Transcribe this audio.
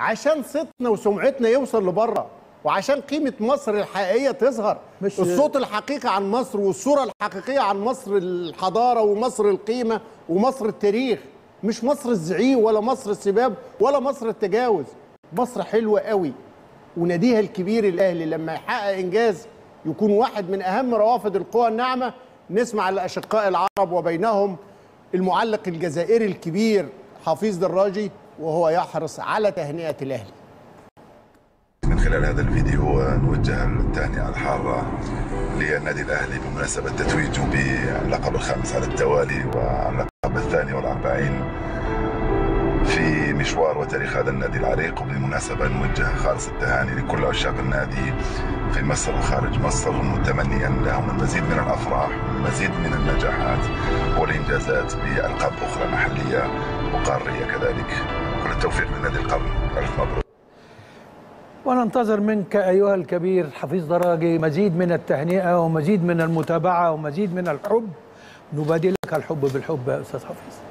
عشان صيتنا وسمعتنا يوصل لبره وعشان قيمه مصر الحقيقيه تظهر مش- الصوت الحقيقي عن مصر والصوره الحقيقيه عن مصر الحضاره ومصر القيمه ومصر التاريخ مش مصر الزعيق ولا مصر السباب ولا مصر التجاوز مصر حلوه قوي وناديها الكبير الاهلي لما يحقق انجاز يكون واحد من اهم روافد القوى الناعمه نسمع الاشقاء العرب وبينهم المعلق الجزائري الكبير حفيظ دراجي وهو يحرص على تهنئه الاهلي من خلال هذا الفيديو نوجه التهنئة الحارة للنادي الأهلي بمناسبة تتويجه باللقب الخامس على التوالي واللقب الثاني والأربعين في مشوار وتاريخ هذا النادي العريق وبالمناسبة نوجه خالص التهاني لكل عشاق النادي في مصر وخارج مصر متمنيا لهم المزيد من الأفراح والمزيد من النجاحات والإنجازات بألقاب أخرى محلية وقارية كذلك كل التوفيق لنادي القرن ألف مبروك وننتظر منك أيها الكبير حفيظ دراجي مزيد من التهنئة ومزيد من المتابعة ومزيد من الحب نبادلك الحب بالحب يا أستاذ حفيظ